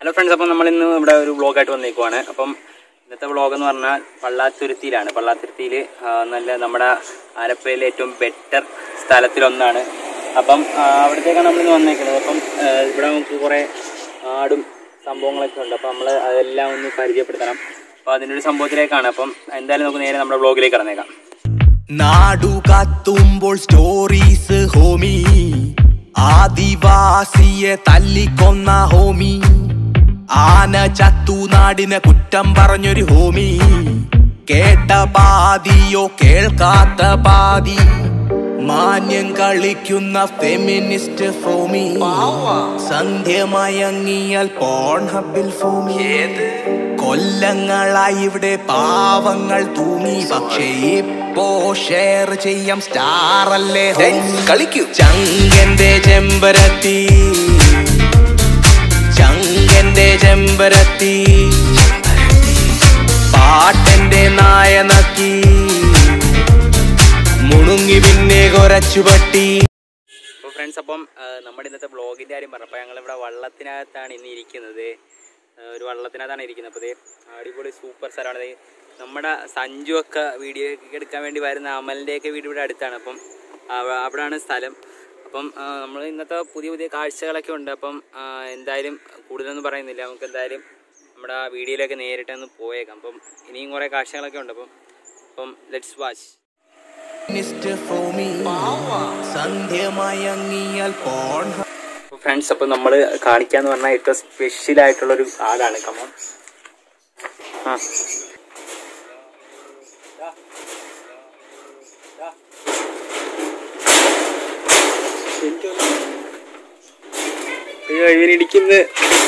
Hello friends അപ്പം നമ്മൾ ഇന്ന് ഇവിടെ ഒരു വ്ളോഗായിട്ട് വന്നേക്കുവാണ് അപ്പം ഇന്നത്തെ വ്ളോഗ് എന്ന് പറഞ്ഞാൽ പള്ളാത്തുരുത്തിയിലാണ് പള്ളാത്തുരുത്തിയിൽ നല്ല നമ്മുടെ ആലപ്പുഴയിലെ ഏറ്റവും ബെറ്റർ സ്ഥലത്തിലൊന്നാണ് അപ്പം ആ, അവിടത്തേക്കാണ് നമ്മളിന്ന് വന്നേക്കുന്നത് അപ്പം ആ, ഇവിടെ നമുക്ക് കുറേ ആടും സംഭവങ്ങളൊക്കെ ഉണ്ട് അപ്പം നമ്മൾ അതെല്ലാം ഒന്ന് പരിചയപ്പെടുത്തണം അപ്പോൾ അതിൻ്റെ ഒരു സംഭവത്തിലേക്കാണ് അപ്പം എന്തായാലും നമുക്ക് നേരെ നമ്മുടെ വ്ളോഗിലേക്ക് കടന്നേക്കാം നാടു കത്തുമ്പോൾ സ്റ്റോറീസ് ഹോമി ആദിവാസിയെ തല്ലിക്കൊന്ന ഹോമി ആന ചത്തു നാടിനെ കുറ്റം പറഞ്ഞൊരു ഹോമി കേട്ട പാതിയോ കേൾക്കാത്ത പാതി മാന്യം കളിക്കുന്ന ഫെമിനിസ്റ്റ് ഫോമി സന്ധ്യ മയങ്ങിയാൽ പോൺ ഹബിൽ ഫോമി കൊല്ലങ്ങളായി ഇവിടെ പാവങ്ങൾ തൂങ്ങി പക്ഷേ ഇപ്പോ ഷെയർ ചെയ്യാം സ്റ്റാർ അല്ലേ കളിക്കൂ ചങ്കന്റെ ചെമ്പരത്തി ചങ്കന്റെ ചെമ്പരത്തി പാട്ടന്റെ നായനക്കി മുണുങ്ങി പിന്നെ കൊരച്ചുപട്ടി അപ്പോൾ ഫ്രണ്ട്സ് അപ്പം ആ, നമ്മുടെ ഇന്നത്തെ വ്ളോഗിൻ്റെ കാര്യം പറഞ്ഞപ്പോൾ ഞങ്ങളിവിടെ വള്ളത്തിനകത്താണ് ഇന്ന് ഇരിക്കുന്നത് ആ, ഒരു വള്ളത്തിനകത്താണ് ഇരിക്കുന്നത് അപ്പോൾ ഇത് അടിപൊളി സൂപ്പർ സ്ഥലമാണ് ദേ നമ്മുടെ സഞ്ജു ഒക്കെ വീഡിയോ ഒക്കെ എടുക്കാൻ വേണ്ടി വരുന്ന അമലിൻ്റെയൊക്കെ വീട് ഇവിടെ അടുത്താണ് അപ്പം അവ- അവിടെയാണ് സ്ഥലം അപ്പം നമ്മൾ ഇന്നത്തെ പുതിയ പുതിയ കാഴ്ചകളൊക്കെ ഉണ്ട് അപ്പം ആ, എന്തായാലും കൂടുതലൊന്നും പറയുന്നില്ല നമുക്ക് എന്തായാലും നമ്മുടെ ആ വീഡിയോയിലൊക്കെ നേരിട്ടൊന്ന് പോയേക്കാം അപ്പം ഇനിയും കുറേ കാഴ്ചകളൊക്കെ ഉണ്ട് അപ്പം അപ്പം ലെറ്റ്സ് വാച്ച് മിസ്റ്റർ ഫോമി സന്ധ്യ മയങ്ങിയാൽ പോൺ ഫ്രണ്ട്സ് അപ്പോൾ നമ്മൾ കാണിക്കാന്ന് പറഞ്ഞാൽ ഏറ്റവും സ്പെഷ്യൽ ആയിട്ടുള്ള ഒരു ആടാണ് കമോൺ ആ അയ്യോ ഇവനിടിക്കുന്നത്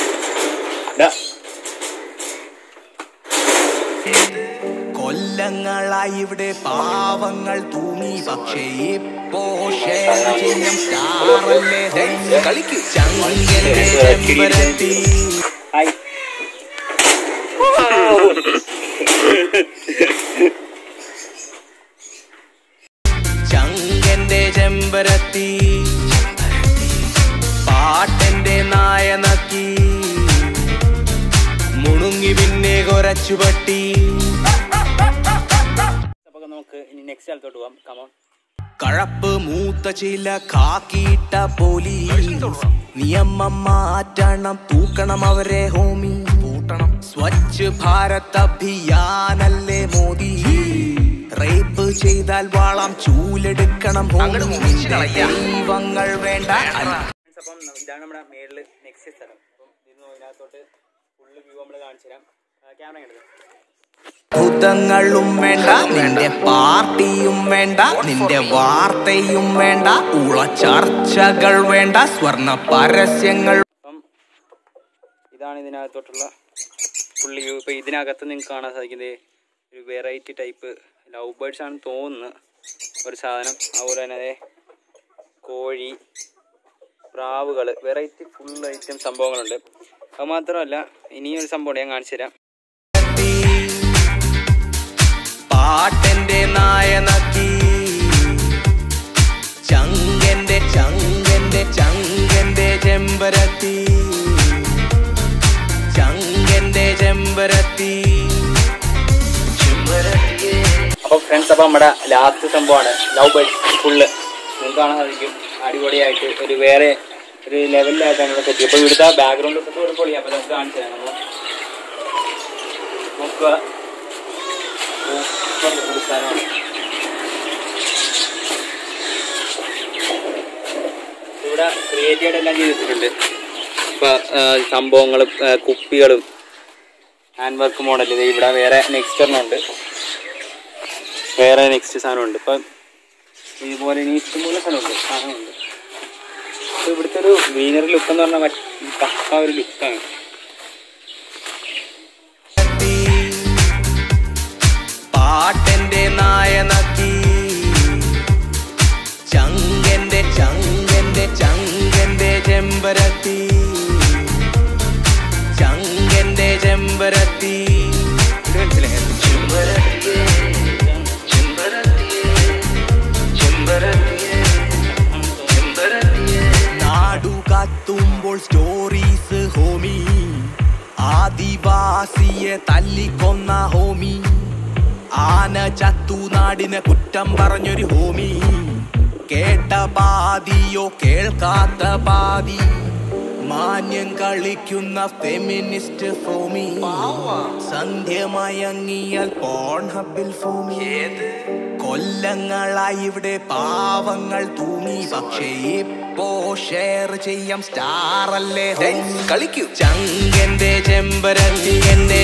കൊല്ലങ്ങളായി ഇവിടെ പാവങ്ങൾ തൂങ്ങി പക്ഷേ ഇപ്പോ ഷെയർ ചെയ്യാം സ്റ്റാറല്ലേ കളിക്കൂ ചങ്കന്റെ ചെമ്പരത്തി ഹായ് ചങ്കന്റെ ചെമ്പരത്തി പാട്ടന്റെ നായനക്കി മുണുങ്ങി പിന്നെ കൊരച്ചുപട്ടി അപ്പോൾ നമുക്ക് ഇനി നെക്സ്റ്റ് സ്ഥലത്തോട്ട് പോകാം കമോൺ കഴപ്പ് മൂത്ത ചില കാക്കിയിട്ട പോലീസ് നിയമം മാറ്റണം തൂക്കണം അവരെ ഹോമി പൂട്ടണം സ്വച്ഛ് ഭാരത് അഭിയാനല്ലേ മോദി റേപ്പ് ചെയ്താൽ വാളാം ചൂലെടുക്കണം ഹോമി നിന്റെ ദൈവങ്ങൾ വേണ്ട ഫ്രണ്ട്സ് അപ്പം ഇതാണ് നമ്മുടെ മേളിൽ നെക്സ്റ്റ് സ്ഥലം അപ്പം ഇന്ന് ഇതിനകത്തോട്ട് ഫുള്ള് വ്യൂ നമ്മൾ കാണിച്ചു തരാം ക്യാമറ കണ്ടത് ഭൂതങ്ങളും വേണ്ട നിന്റെ പാർട്ടിയും വേണ്ട നിന്റെ വാർത്തയും വേണ്ട ഉള ചർച്ചകൾ വേണ്ട സ്വർണ പരസ്യങ്ങൾ അപ്പം ഇതാണ് ഇതിനകത്തോട്ടുള്ള ഫുള്ള് വ്യൂ ഇപ്പം ഇതിനകത്ത് നിങ്ങൾക്ക് കാണാൻ സാധിക്കുന്നത് ഒരു വെറൈറ്റി ടൈപ്പ് ലവ് ബേർഡ്സ് ആണെന്ന് തോന്നുന്നു ഒരു സാധനം അതുപോലെ തന്നെ അതേ കോഴി പ്രാവുകൾ വെറൈറ്റി ഫുൾ ഐറ്റം സംഭവങ്ങളുണ്ട് അത് മാത്രമല്ല ഇനിയൊരു സംഭവം ഞാൻ കാണിച്ചു തരാം പാട്ടന്റെ നായനക്കി ചങ്കന്റെ ചങ്കന്റെ ചങ്കന്റെ ചെമ്പരത്തി ചങ്കന്റെ ചെമ്പരത്തി ചെമ്പരത്തിയേ അപ്പോൾ ഫ്രണ്ട്സ് അപ്പോൾ നമ്മുടെ ലാസ്റ്റ് സംഭവമാണ് ലവ് ബേർഡ്സ് ഫുള്ള് നിങ്ങൾക്ക് കാണാൻ സാധിക്കും അടിപൊളിയായിട്ട് ഒരു വേറെ ഒരു ലെവലിലായിട്ടാണ് ഇവിടെ സെറ്റ് ഇപ്പോൾ ഇവിടുത്തെ ബാക്ക്ഗ്രൗണ്ട് ഒക്കെ ഒരു പൊളിയാണ് അപ്പോൾ നമുക്ക് കാണിച്ചു തരാം നമ്മൾ നോക്കുക സൂപ്പർ ഒരു സ്ഥലമാണ് ഇവിടെ ക്രിയേറ്റീവ് ആയിട്ട് എല്ലാം ചെയ്ത് വെച്ചിട്ടുണ്ട് ഇപ്പോൾ സംഭവങ്ങളും ആ, കുപ്പികളും ഹാൻഡ് വർക്ക് മോഡൽ ഇത് ഇവിടെ വേറെ നെക്സ്റ്റ് ഒരെണ്ണമുണ്ട് വേറെ നെക്സ്റ്റ് സാധനമുണ്ട് ഇപ്പം ഇതുപോലെ ഇനി ഇഷ്ടംപോലെ സ്ഥലമുണ്ട് സാധനമുണ്ട് അപ്പോൾ ഇവിടുത്തെ ഒരു ഗ്രീനറി ലുക്ക് എന്ന് പറഞ്ഞാൽ മറ്റ് പക്ക ഒരു ലുക്കാണ് പാട്ടന്റെ നായനക്കി ചങ്കന്റെ ചങ്കന്റെ ചങ്കന്റെ ചെമ്പരത്തി ചങ്കന്റെ ചെമ്പരത്തി ഇത് മനസ്സിലായോ? ചെമ്പരത്തിയേ, ചെമ്പരത്തിയേ, ചെമ്പരത്തിയേ, ചെമ്പരത്തിയേ. നാടു കത്തുമ്പോൾ സ്റ്റോറീസ് ഹോമി ആദിവാസിയെ തല്ലിക്കൊന്ന ഹോമി ആന ചത്തു നാടിനെ കുറ്റം പറഞ്ഞൊരു ഹോമി കേട്ട പാതിയോ കേൾക്കാത്ത പാതി മാന്യം കളിക്കുന്ന ഫെമിനിസ്റ്റ് ഫോമി സന്ധ്യ മയങ്ങിയാൽ പോൺ ഹബിൽ ഫോമി കൊല്ലങ്ങളായി ഇവിടെ പാവങ്ങൾ തൂങ്ങി പക്ഷേ ഇപ്പോ ഷെയർ ചെയ്യാം സ്റ്റാർ അല്ലേ കളിക്കൂ ചങ്കന്റെ ചെമ്പരത്തി എന്നെ